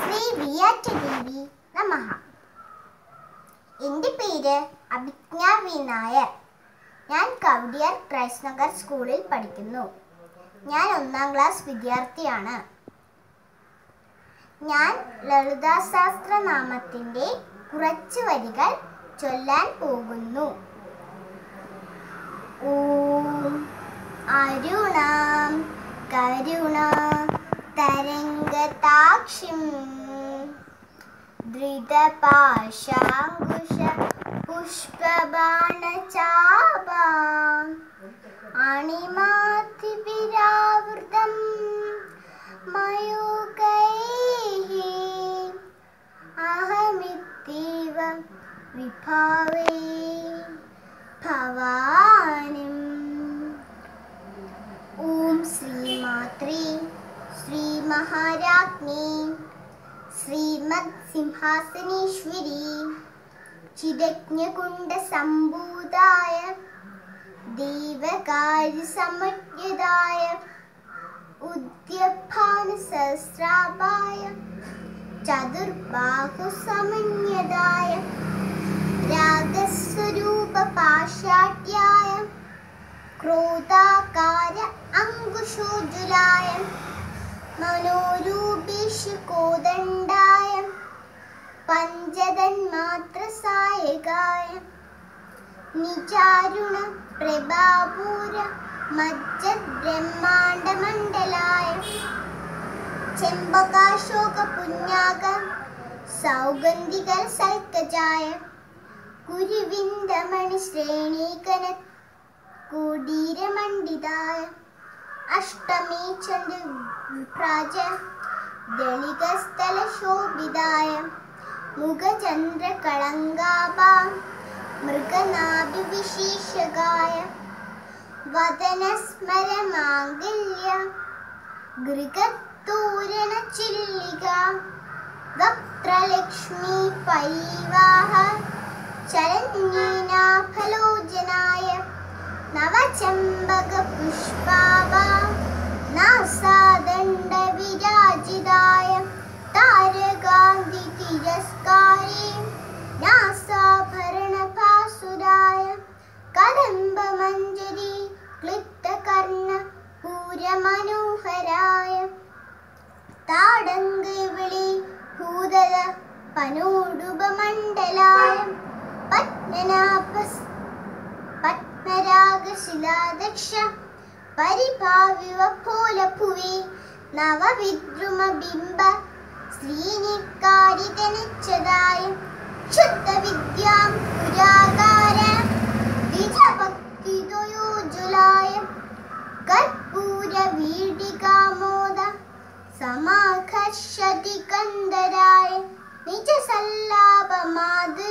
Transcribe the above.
ശ്രീ വിയാറ്റദേവി നമഃ എൻ്റെ പേര് അഭിജ്ഞ വി നായർ ഞാൻ കവടിയാർ ക്രൈസ്റ്റ് നഗർ സ്കൂളിൽ പഠിക്കുന്നു ഞാൻ ഒന്നാം ക്ലാസ് വിദ്യാർത്ഥിയാണ് ഞാൻ ലളിതാശാസ്ത്ര നാമത്തിൻ്റെ കുറച്ച് വരികൾ ചൊല്ലാൻ പോകുന്നു ഓം അരുണാം കരുണ തരംഗതാക്ഷിം ധൃതപാശാങ്കുശ പുഷ്പബാണചാപാം അണിമാതിവിരാവൃതം മയൂകൈः അഹമിത്യവ വിഭാവേ ഭവാനിം ഓം ശ്രീമാത്രേ ശ്രീ മഹാരാജ്ഞി ശ്രീമദ് സിംഹാസനേശ്വരി ചിരജ്ഞകുണ്ട സംഭൂതായ ദേവകാര്യ സമജ്ഞതായ ഉദ്യഭാന സഹസ്രാഭായ ചതുർബാഹു സമന്യതായ രാഗസ്വരൂപ പാശാട്യായ ക്രോധാകാര അങ്കുശോജ്വലായ മനോരൂപേഷു കോദണ്ഡായ പഞ്ചതന്മാത്രസായകായ നിചാരുണ പ്രഭാപൂര മജ്ജത് ബ്രഹ്മാണ്ഡമണ്ഡലായ ചെമ്പകാശോക പുണ്യാക സൗഗന്ധിക സൽക്കജായ കുരുവിന്ദമണി ശ്രേണീകന കുടീരമണ്ഡിതായ അഷ്ടമീ ചന്ദ്ര വിഭ്രാജ ദളികസ്ഥല ശോഭിതായ മുഖചന്ദ്ര കളങ്കാഭാ മൃഗനാഭി വിശേഷകായ വദനസ്മര മാംഗല്യ ഗൃഗത്തൂരണ ചില്ലിക വക്ത്രലക്ഷ്മി പരിവാഹ ചരണ്യീനാഫലോചനായ നവചമ്പക പുഷ്പാവ നാസാദണ്ഡ വിരാജിതായ താരകാന്തി തിരസ്കാരേ നാസാഭരണ ഭാസുരായ കദംബ മഞ്ജരി ക്ലിപ്തകർണ പൂരമനോഹരായ താടങ്ക വിളി ഭൂതല പനോടുപമണ്ഡലായ പത്മനാഭസ് പത്മരാഗശിലാദക്ഷ പരിഭാവിവ ഭൂലഭുവി നവവിദ്രുമബിംബ ശ്രീനിക്കാരിതനിച്ചതായ ശുദ്ധവിദ്യാം പുരാകാര ദ്വിജഭക്തിദ്വയോജ്വലായ കർപ്പൂര വീടികാമോദ സമാഘർഷതി കന്ദരായ നിജസല്ലാപ മാതൃ